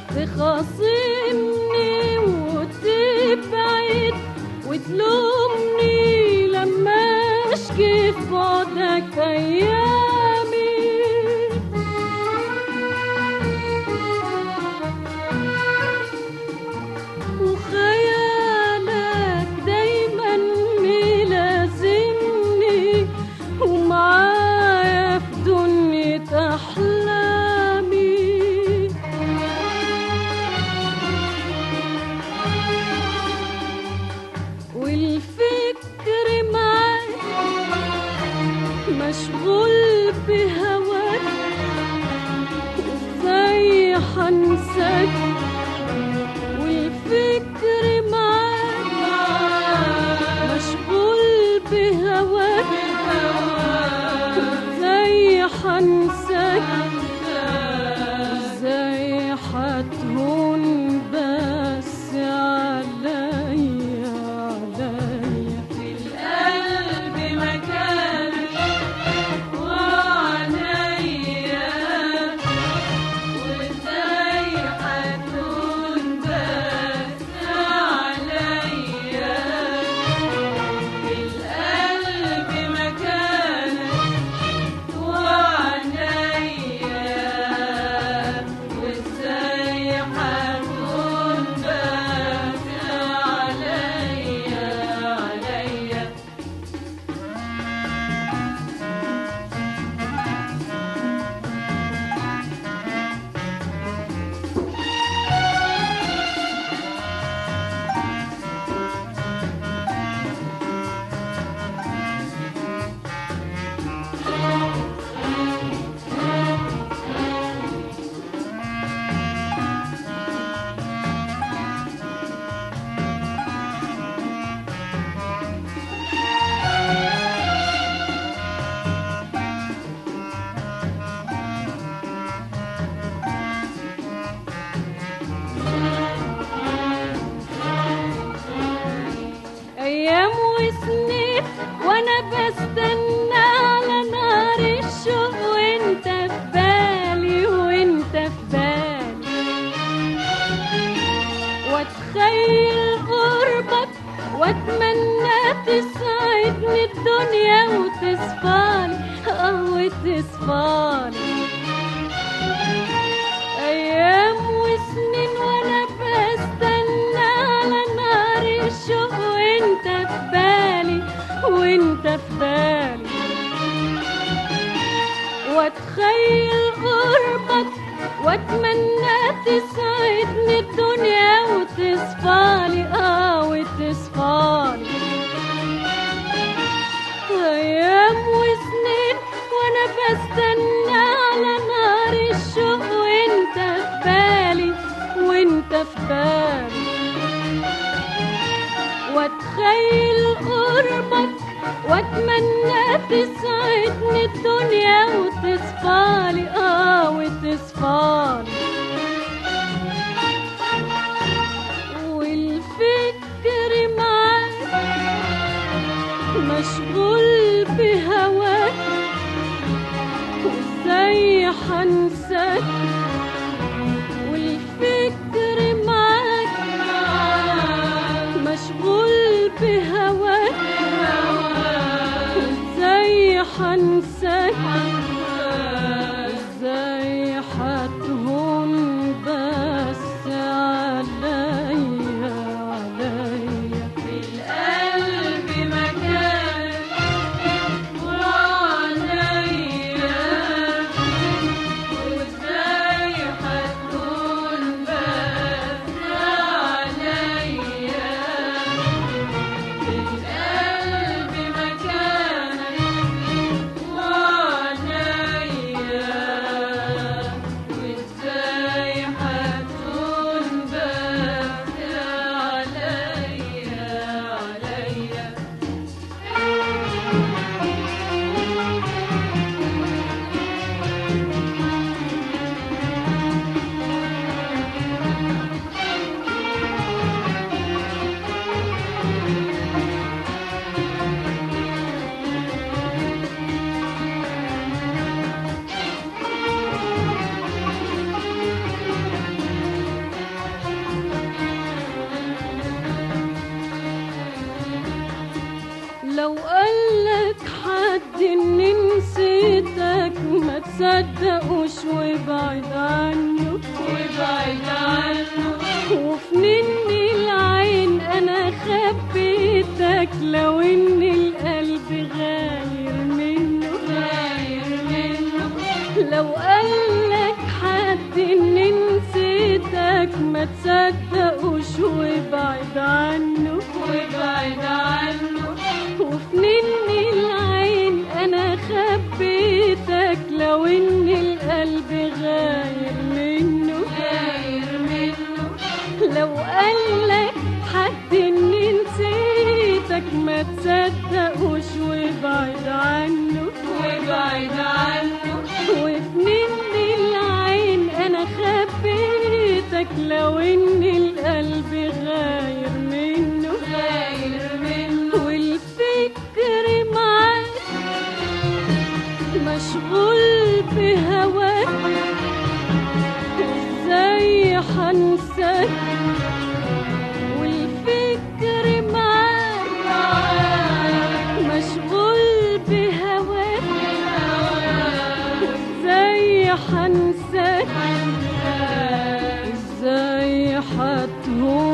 تخاصمني وتبعد وتلومني لما اشكي في بعدك ايامي وخيالك دايما ملازمني ومعايا في دنيا احلامي والفكر معاك مشغول بهواك ازاي حنساك والفكر معاك مشغول بهواك ازاي حنساك ازاي حتهون بس عليا عليا في القلب مكانك وعليا وازاي حتكون بس عليا في القلب مكانك وعليا وازاي حتكون بس عليا عليا ايام وسنين وانا بستنى على نار الشوق وانت في بالي وانت في بالي واتخيل قربك واتمنى تسعدني الدنيا وتصفالي اه وتصفالي ايام وسنين وانا بستنى على نار الشوق وانت في بالي وانت في بالي واتخيل قربك واتمنى تسعدني الدنيا وتصفالي اه وتصفالي ايام وسنين وانا بستنى على نار الشوق وانت في بالي وانت في بالي واتخيل قربك واتمنى تسعدني الدنيا وتصفالي اه وتصفالي والفكر معاك مشغول بهواك وازاي حنساك والفكر معاك مشغول بهواك وازاي حنساك ازاي حتهون بس عليا عليا في القلب مكانك وعليا وازاي تصدقوش وابعد عنه وابعد عنه وفي مني العين انا خبيتك لو ان القلب غاير منه غاير منه لو قالك حد اني نسيتك ما تصدقوش وابعد عنه وابعد عنه وفي مني العين انا خبيتك لو ان القلب غاير منه غاير منه لو قالك حد اني نسيتك ما تصدقوش وابعد عنه وابعد عنه وفي مني العين انا خبيتك لو ان القلب غاير منه غاير منه والفكر معاك مشغول بهواك ازاي حنساك والفكر معاك مشغول بهواك ازاي حنساك ازاي حتهون